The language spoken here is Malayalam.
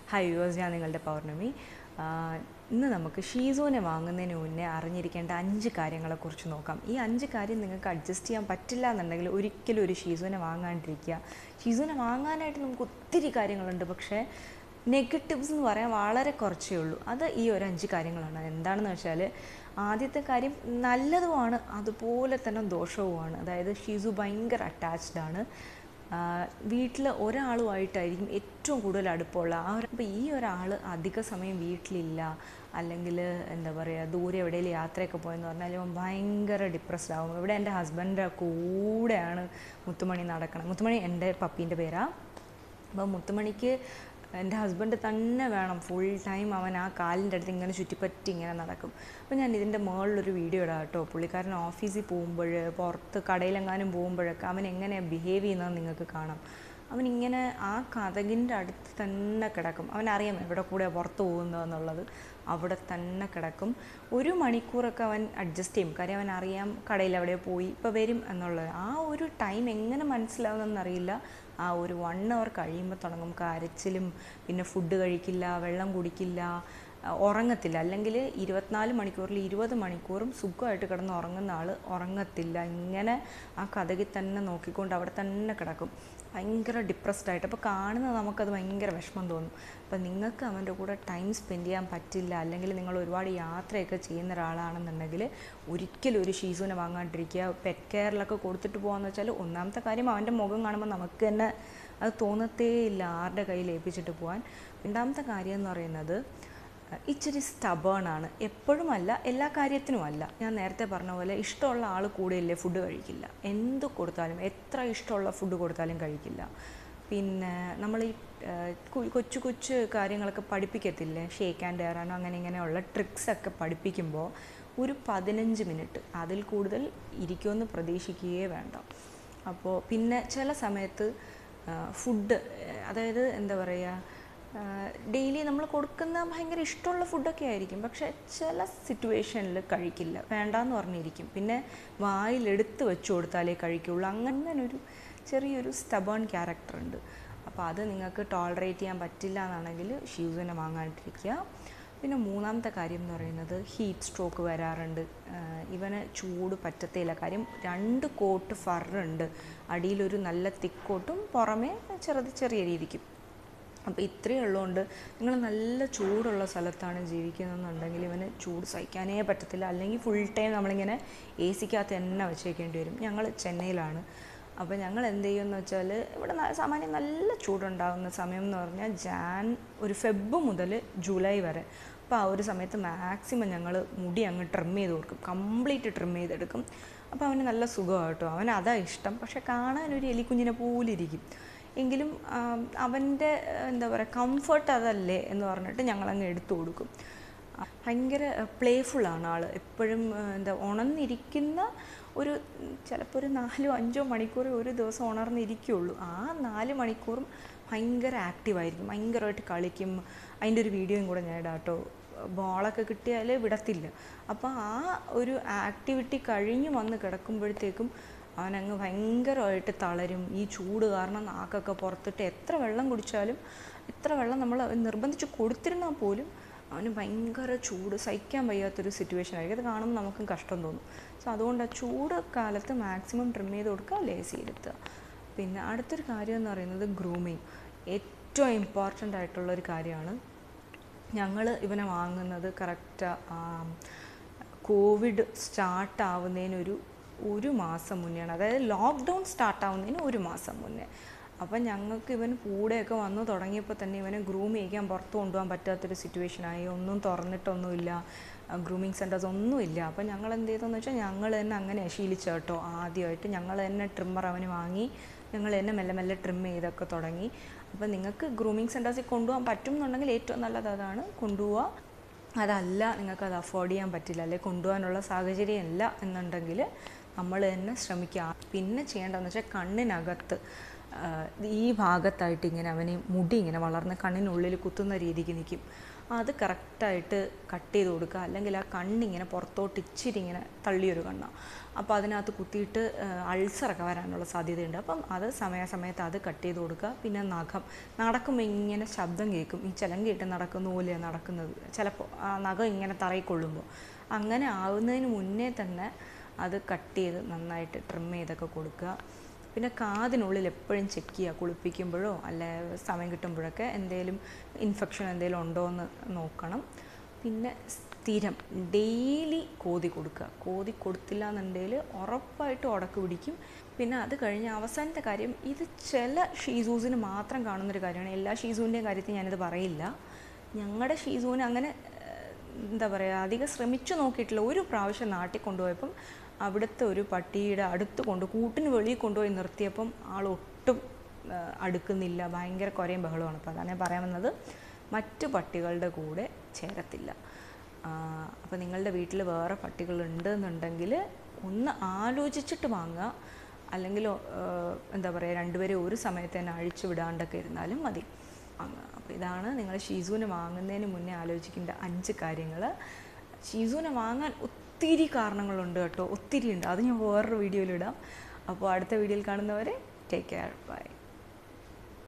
ഹായ് യുവേഴ്സ് ഞാൻ നിങ്ങളുടെ പൗർണമി ആ, ഇന്ന് നമുക്ക് ഷീസോനെ വാങ്ങുന്നതിന് മുന്നേ അറിഞ്ഞിരിക്കേണ്ട അഞ്ച് കാര്യങ്ങളെക്കുറിച്ച് നോക്കാം ഈ അഞ്ച് കാര്യം നിങ്ങൾക്ക് അഡ്ജസ്റ്റ് ചെയ്യാൻ പറ്റില്ല എന്നുണ്ടെങ്കിൽ ഒരിക്കലും ഒരു ഷീസോനെ വാങ്ങാണ്ടിരിക്കുക ഷീസോനെ വാങ്ങാനായിട്ട് നമുക്ക് ഒത്തിരി കാര്യങ്ങളുണ്ട് പക്ഷേ നെഗറ്റീവ്സ് എന്ന് പറയാൻ വളരെ കുറച്ചേ ഉള്ളൂ അത് ഈ ഒരു അഞ്ച് കാര്യങ്ങളാണ് എന്താണെന്ന് വെച്ചാൽ ആദ്യത്തെ കാര്യം നല്ലതുമാണ് അതുപോലെ തന്നെ ദോഷവുമാണ് അതായത് ഷീസു ഭയങ്കര അറ്റാച്ച്ഡ് ആണ് വീട്ടിൽ ഒരാളുമായിട്ടായിരിക്കും ഏറ്റവും കൂടുതൽ അടുപ്പമുള്ള ആ ഒരു അപ്പോൾ ഈ ഒരാൾ അധിക സമയം വീട്ടിലില്ല അല്ലെങ്കിൽ എന്താ പറയുക ദൂരെ എവിടെയെങ്കിലും യാത്രയൊക്കെ പോയെന്ന് പറഞ്ഞാൽ ഇവൻ ഭയങ്കര ഡിപ്രസ്ഡ് ആവും ഇവിടെ എൻ്റെ ഹസ്ബൻഡിൻ്റെ കൂടെയാണ് മുത്തുമണി നടക്കണം മുത്തുമണി എൻ്റെ പപ്പീൻ്റെ പേരാണ് അപ്പോൾ മുത്തുമണിക്ക് എൻ്റെ ഹസ്ബൻഡ് തന്നെ വേണം ഫുൾ ടൈം അവൻ ആ കാലിൻ്റെ അടുത്ത് ഇങ്ങനെ ചുറ്റിപ്പറ്റി ഇങ്ങനെ നടക്കും അപ്പോൾ ഞാൻ ഇതിൻ്റെ മുകളിലൊരു വീഡിയോ ഇടാം കേട്ടോ പുള്ളിക്കാരൻ ഓഫീസിൽ പോകുമ്പോൾ പുറത്ത് കടയിലെങ്ങാനും പോകുമ്പോഴൊക്കെ അവൻ എങ്ങനെ ബിഹേവ് ചെയ്യുന്നത് നിങ്ങൾക്ക് കാണാം അവൻ ഇങ്ങനെ ആ കഥകിൻ്റെ അടുത്ത് തന്നെ കിടക്കും അവനറിയാം എവിടെ കൂടെ പുറത്ത് പോകുന്നതെന്നുള്ളത് അവിടെ തന്നെ കിടക്കും ഒരു മണിക്കൂറൊക്കെ അവൻ അഡ്ജസ്റ്റ് ചെയ്യും കാര്യം അവൻ അറിയാം കടയിൽ എവിടെ പോയി ഇപ്പോൾ വരും എന്നുള്ളത് ആ ഒരു ടൈം എങ്ങനെ മനസ്സിലാവുമെന്നറിയില്ല ആ ഒരു വൺ അവർ കഴിയുമ്പോൾ തുടങ്ങും കരച്ചിലും പിന്നെ ഫുഡ് കഴിക്കില്ല വെള്ളം കുടിക്കില്ല ആ, ഉറങ്ങത്തില്ല അല്ലെങ്കിൽ ഇരുപത്തിനാല് മണിക്കൂറിൽ ഇരുപത് മണിക്കൂറും സുഖമായിട്ട് കിടന്ന് ഉറങ്ങുന്ന ആൾ ഉറങ്ങത്തില്ല ഇങ്ങനെ ആ കഥകിൽ തന്നെ നോക്കിക്കൊണ്ട് അവിടെ തന്നെ കിടക്കും ഭയങ്കര ഡിപ്രസ്ഡ് ആയിട്ട് അപ്പോൾ കാണുന്നത് നമുക്കത് ഭയങ്കര വിഷമം തോന്നും അപ്പോൾ നിങ്ങൾക്ക് അവൻ്റെ കൂടെ ടൈം സ്പെൻഡ് ചെയ്യാൻ പറ്റില്ല അല്ലെങ്കിൽ നിങ്ങൾ ഒരുപാട് യാത്രയൊക്കെ ചെയ്യുന്ന ഒരാളാണെന്നുണ്ടെങ്കിൽ ഒരിക്കലും ഒരു ഷീസുവിനെ വാങ്ങാണ്ടിരിക്കുക പെറ്റ് കെയറിലൊക്കെ കൊടുത്തിട്ട് പോകാന്ന് വെച്ചാൽ ഒന്നാമത്തെ കാര്യം അവൻ്റെ മുഖം കാണുമ്പോൾ നമുക്ക് തന്നെ അത് തോന്നത്തേ ഇല്ല ആരുടെ കയ്യിൽ ഏൽപ്പിച്ചിട്ട് പോകാൻ രണ്ടാമത്തെ കാര്യം എന്ന് പറയുന്നത് ഇച്ചിരി സ്റ്റബേണാണ് എപ്പോഴുമല്ല എല്ലാ കാര്യത്തിനുമല്ല ഞാൻ നേരത്തെ പറഞ്ഞ പോലെ ഇഷ്ടമുള്ള ആൾ കൂടെയില്ലേ ഫുഡ് കഴിക്കില്ല എന്ത് കൊടുത്താലും എത്ര ഇഷ്ടമുള്ള ഫുഡ് കൊടുത്താലും കഴിക്കില്ല പിന്നെ നമ്മൾ ഈ ആ, കു- കൊച്ചു കൊച്ചു കാര്യങ്ങളൊക്കെ പഠിപ്പിക്കത്തില്ലേ ഷേക്ക് ആൻഡ് ഏറാനോ അങ്ങനെ ഇങ്ങനെയുള്ള ട്രിക്സൊക്കെ പഠിപ്പിക്കുമ്പോൾ ഒരു പതിനഞ്ച് മിനിറ്റ് അതിൽ കൂടുതൽ ഇരിക്കുമെന്ന് പ്രതീക്ഷിക്കുകയേ വേണ്ട അപ്പോൾ പിന്നെ ചില സമയത്ത് ഫുഡ് അതായത് എന്താ പറയുക ഡെയിലി നമ്മൾ കൊടുക്കുന്ന ഭയങ്കര ഇഷ്ടമുള്ള ഫുഡൊക്കെ ആയിരിക്കും പക്ഷേ ചില സിറ്റുവേഷനിൽ കഴിക്കില്ല വേണ്ടാന്ന് പറഞ്ഞിരിക്കും പിന്നെ വായിലെടുത്ത് വെച്ച് കൊടുത്താലേ കഴിക്കുള്ളൂ അങ്ങനെ ഒരു ചെറിയൊരു സ്റ്റബേൺ ക്യാരക്ടർ ഉണ്ട് അപ്പോൾ അത് നിങ്ങൾക്ക് ടോളറേറ്റ് ചെയ്യാൻ പറ്റില്ല എന്നാണെങ്കിൽ ഷീസിനെ വാങ്ങാണ്ടിരിക്കുക പിന്നെ മൂന്നാമത്തെ കാര്യം എന്ന് പറയുന്നത് ഹീറ്റ് സ്ട്രോക്ക് വരാറുണ്ട് ആഹ് ഇവന് ചൂട് പറ്റത്തേയില്ല കാര്യം രണ്ട് കോട്ട് ഫറുണ്ട് അടിയിലൊരു നല്ല തിക്ക് കോട്ടും പുറമേ ചെറുത് ചെറിയ രീതിക്കും അപ്പോൾ ഇത്രയേ ഉള്ളതുകൊണ്ട് നിങ്ങൾ നല്ല ചൂടുള്ള സ്ഥലത്താണ് ജീവിക്കുന്നതെന്നുണ്ടെങ്കിൽ ഇവന് ചൂട് സഹിക്കാനേ പറ്റത്തില്ല അല്ലെങ്കിൽ ഫുൾ ടൈം നമ്മളിങ്ങനെ എ സിക്കകത്ത് തന്നെ വെച്ചേക്കേണ്ടി വരും ഞങ്ങൾ ചെന്നൈയിലാണ് അപ്പോൾ ഞങ്ങൾ എന്ത് ചെയ്യുമെന്ന് വെച്ചാൽ ഇവിടെ ന- സാമാന്യം നല്ല ചൂടുണ്ടാകുന്ന സമയം എന്ന് പറഞ്ഞാൽ ജാൻ ഒരു ഫെബ് മുതൽ ജൂലൈ വരെ അപ്പോൾ ആ ഒരു സമയത്ത് മാക്സിമം ഞങ്ങൾ മുടി അങ്ങ് ട്രിം ചെയ്ത് കൊടുക്കും കംപ്ലീറ്റ് ട്രിം ചെയ്തെടുക്കും അപ്പോൾ അവന് നല്ല സുഖമാണ് കേട്ടോ അവന് അതാ ഇഷ്ടം പക്ഷെ കാണാൻ ഒരു എലിക്കുഞ്ഞിനെ പോലെ ഇരിക്കും എങ്കിലും ആം, അവൻ്റെ എന്താ പറയുക കംഫർട്ട് അതല്ലേ എന്ന് പറഞ്ഞിട്ട് ഞങ്ങളങ്ങ് എടുത്തു കൊടുക്കും ആ, ഭയങ്കര പ്ലേഫുള്ളാണ് ആൾ എപ്പോഴും ആ, എന്താ ഉണർന്നിരിക്കുന്ന ഒരു ചിലപ്പോൾ ഒരു നാലോ അഞ്ചോ മണിക്കൂർ ഒരു ദിവസം ഉണർന്നിരിക്കുകയുള്ളൂ ആ നാല് മണിക്കൂറും ഭയങ്കര ആക്റ്റീവായിരിക്കും ഭയങ്കരമായിട്ട് കളിക്കും അതിൻ്റെ ഒരു വീഡിയോയും കൂടെ ഞാൻ ഇടാം കേട്ടോ ബോളൊക്കെ കിട്ടിയാൽ വിടത്തില്ല അപ്പോൾ ആ ഒരു ആക്ടിവിറ്റി കഴിഞ്ഞ് വന്ന് കിടക്കുമ്പോഴത്തേക്കും അവനങ്ങ് ഭയങ്കരമായിട്ട് തളരും ഈ ചൂട് കാരണം നാക്കൊക്കെ പുറത്തിട്ട് എത്ര വെള്ളം കുടിച്ചാലും എത്ര വെള്ളം നമ്മൾ നിർബന്ധിച്ച് കൊടുത്തിരുന്നാൽ പോലും അവന് ഭയങ്കര ചൂട് സഹിക്കാൻ വയ്യാത്തൊരു സിറ്റുവേഷൻ ആയിരിക്കും അത് കാണുമ്പോൾ നമുക്കും കഷ്ടം തോന്നും സോ അതുകൊണ്ട് ആ ചൂട് കാലത്ത് മാക്സിമം ട്രിം ചെയ്ത് കൊടുക്കുക ലേസി ഇരുത്തുക പിന്നെ അടുത്തൊരു കാര്യം എന്ന് പറയുന്നത് ഗ്രൂമിങ് ഏറ്റവും ഇമ്പോർട്ടൻ്റ് ആയിട്ടുള്ളൊരു കാര്യമാണ് ഞങ്ങൾ ഇവനെ വാങ്ങുന്നത് കറക്റ്റ് കോവിഡ് സ്റ്റാർട്ട് ആവുന്നതിനൊരു ഒരു മാസം മുന്നെയാണ് അതായത് ലോക്ക്ഡൗൺ സ്റ്റാർട്ട് ആവുന്നതിന് ഒരു മാസം മുന്നേ അപ്പം ഞങ്ങൾക്ക് ഇവൻ കൂടെയൊക്കെ വന്നു തുടങ്ങിയപ്പോൾ തന്നെ ഇവനെ ഗ്രൂം ചെയ്യിക്കാൻ പുറത്ത് കൊണ്ടുപോകാൻ പറ്റാത്തൊരു സിറ്റുവേഷനായി ഒന്നും തുറന്നിട്ടൊന്നുമില്ല ഗ്രൂമിങ് സെൻറ്റേഴ്സ് ഒന്നുമില്ല അപ്പം ഞങ്ങൾ എന്ത് ചെയ്തെന്ന് വെച്ചാൽ ഞങ്ങൾ തന്നെ അങ്ങനെ ശീലിച്ച കേട്ടോ ആദ്യമായിട്ട് ഞങ്ങൾ തന്നെ ട്രിമ്മർ അവന് വാങ്ങി ഞങ്ങൾ തന്നെ മെല്ലെ മെല്ലെ ട്രിം ചെയ്തൊക്കെ തുടങ്ങി അപ്പം നിങ്ങൾക്ക് ഗ്രൂമിങ് സെൻറ്റേഴ്സിൽ കൊണ്ടുപോകാൻ പറ്റും എന്നുണ്ടെങ്കിൽ ഏറ്റവും നല്ലത് അതാണ് കൊണ്ടുപോവുക അതല്ല നിങ്ങൾക്ക് അത് അഫോർഡ് ചെയ്യാൻ പറ്റില്ല അല്ലെങ്കിൽ കൊണ്ടുപോകാനുള്ള സാഹചര്യം ഇല്ല എന്നുണ്ടെങ്കിൽ നമ്മൾ തന്നെ ശ്രമിക്കുക പിന്നെ ചെയ്യേണ്ടതെന്ന് വെച്ചാൽ കണ്ണിനകത്ത് ആ, ഈ ഭാഗത്തായിട്ട് ഇങ്ങനെ അവന് മുടി ഇങ്ങനെ വളർന്ന് കണ്ണിനുള്ളിൽ കുത്തുന്ന രീതിക്ക് നിൽക്കും അത് കറക്റ്റായിട്ട് കട്ട് ചെയ്ത് കൊടുക്കുക അല്ലെങ്കിൽ ആ കണ്ണിങ്ങനെ പുറത്തോട്ട് ഇച്ചിരി ഇങ്ങനെ തള്ളിയൊരു കണ്ണാണ് അപ്പോൾ അതിനകത്ത് കുത്തിയിട്ട് അൾസറൊക്കെ വരാനുള്ള സാധ്യതയുണ്ട് അപ്പം അത് സമയാസമയത്ത് അത് കട്ട് ചെയ്ത് കൊടുക്കുക പിന്നെ നഖം നടക്കുമ്പോൾ ഇങ്ങനെ ശബ്ദം കേൾക്കും ഈ ചിലങ്കിയിട്ട് നടക്കുന്ന പോലെയാണ് നടക്കുന്നത് ചിലപ്പോൾ ആ നഖം ഇങ്ങനെ തറയിൽ കൊള്ളുമ്പോൾ അങ്ങനെ ആവുന്നതിന് മുന്നേ തന്നെ അത് കട്ട് ചെയ്ത് നന്നായിട്ട് ട്രിം ചെയ്തൊക്കെ കൊടുക്കുക പിന്നെ കാതിനുള്ളിൽ എപ്പോഴും ചെക്ക് ചെയ്യുക കുളിപ്പിക്കുമ്പോഴോ അല്ലെ സമയം കിട്ടുമ്പോഴൊക്കെ എന്തെങ്കിലും ഇൻഫെക്ഷൻ എന്തെങ്കിലും ഉണ്ടോ എന്ന് നോക്കണം പിന്നെ സ്ഥിരം ഡെയിലി കോതി കൊടുക്കുക കോതി കൊടുത്തില്ല എന്നുണ്ടെങ്കിൽ ഉറപ്പായിട്ടും ഉടക്ക് പിടിക്കും പിന്നെ അത് കഴിഞ്ഞ് അവസാനത്തെ കാര്യം ഇത് ചില ഷീസൂസിന് മാത്രം കാണുന്നൊരു കാര്യമാണ് എല്ലാ ഷീസൂവിൻ്റെയും കാര്യത്തിൽ ഞാനിത് പറയില്ല ഞങ്ങളുടെ ഷീസൂന് അങ്ങനെ ഏഹ്, എന്താ പറയുക അധികം ശ്രമിച്ചു നോക്കിയിട്ടില്ല ഒരു പ്രാവശ്യം നാട്ടിൽ കൊണ്ടുപോയപ്പം അവിടുത്തെ ഒരു പട്ടിയുടെ അടുത്ത് കൊണ്ട് കൂട്ടിന് വെളിയിൽ കൊണ്ടുപോയി നിർത്തിയപ്പം ആൾ ഒട്ടും ആ, അടുക്കുന്നില്ല ഭയങ്കര കുറയും ബഹളമാണ് അപ്പോൾ അതാണ് ഞാൻ പറയാൻ വന്നത് മറ്റു പട്ടികളുടെ കൂടെ ചേരത്തില്ല അപ്പോൾ നിങ്ങളുടെ വീട്ടിൽ വേറെ പട്ടികളുണ്ട് എന്നുണ്ടെങ്കിൽ ഒന്ന് ആലോചിച്ചിട്ട് വാങ്ങുക അല്ലെങ്കിൽ ആ, എന്താ പറയുക രണ്ടുപേരെ ഒരു സമയത്ത് തന്നെ അഴിച്ചു വിടാണ്ടൊക്കെ ഇരുന്നാലും മതി വാങ്ങുക അപ്പോൾ ഇതാണ് നിങ്ങൾ ഷീസൂനെ വാങ്ങുന്നതിന് മുന്നേ ആലോചിക്കേണ്ട അഞ്ച് കാര്യങ്ങൾ ഷീസൂനെ വാങ്ങാൻ ഒത്തിരി കാരണങ്ങളുണ്ട് കേട്ടോ ഒത്തിരി ഉണ്ട് അത് ഞാൻ വേറൊരു വീഡിയോയിലിടാം അപ്പോൾ അടുത്ത വീഡിയോയിൽ കാണുന്നവരെ ടേക്ക് കെയർ ബൈ